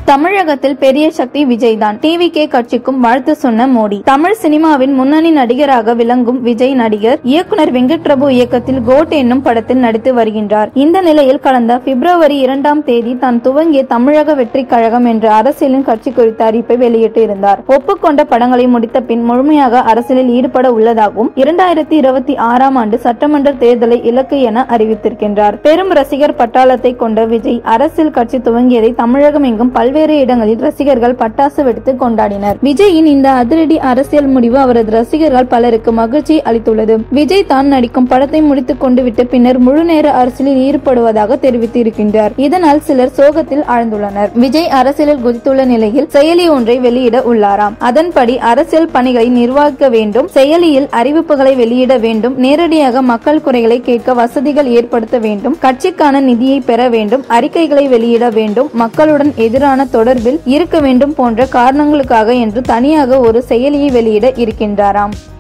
தமிழகத்தில் பெரிய சக்தி விஜய் தான் டிவி கே கட்சிக்கும் வாழ்த்து சொன்ன மோடி தமிழ் சினிமாவின் முன்னணி நடிகராக விளங்கும் விஜய் நடிகர் இயக்குனர் வெங்கட் பிரபு இயக்கத்தில் கோட் என்னும் படத்தில் நடித்து வருகின்றார் இந்த நிலையில் கடந்த பிப்ரவரி இரண்டாம் தேதி தான் துவங்கிய தமிழக வெற்றி கழகம் என்ற அரசியலின் கட்சி குறித்த அறிவிப்பை வெளியிட்டு இருந்தார் ஒப்புக்கொண்ட படங்களை முடித்த பின் முழுமையாக அரசியலில் ஈடுபட உள்ளதாகவும் இரண்டாயிரத்தி இருபத்தி ஆறாம் ஆண்டு சட்டமன்ற தேர்தலை இலக்கு என அறிவித்திருக்கின்றார் பெரும் ரசிகர் பட்டாளத்தை கொண்ட விஜய் அரசியல் கட்சி துவங்கியதை தமிழகம் எங்கும் பல்வேறு இடங்களில் ரசிகர்கள் பட்டாசு வெடித்து கொண்டாடினர் விஜயின் இந்த அதிரடி அரசியல் முடிவு அவரது ரசிகர்கள் பலருக்கு மகிழ்ச்சி அளித்துள்ளது விஜய் தான் நடிக்கும் படத்தை முடித்துக் கொண்டு விட்டு பின்னர் முழு நேர அரசியலில் ஈடுபடுவதாக தெரிவித்து இருக்கின்றார் இதனால் சிலர் சோகத்தில் ஆழ்ந்துள்ளனர் விஜய் அரசியலில் குதித்துள்ள நிலையில் செயலி ஒன்றை வெளியிட உள்ளாராம் அதன்படி அரசியல் பணிகளை நிர்வகிக்க வேண்டும் செயலியில் அறிவிப்புகளை வெளியிட வேண்டும் நேரடியாக மக்கள் குறைகளை கேட்க வசதிகள் ஏற்படுத்த வேண்டும் கட்சிக்கான நிதியை பெற வேண்டும் அறிக்கைகளை வெளியிட வேண்டும் மக்களுடன் எதிரான தொடர்பில் இருக்க வேண்டும் போன்ற காரணங்களுக்காக என்று தனியாக ஒரு செயலியை வெளியிட இருக்கின்றாராம்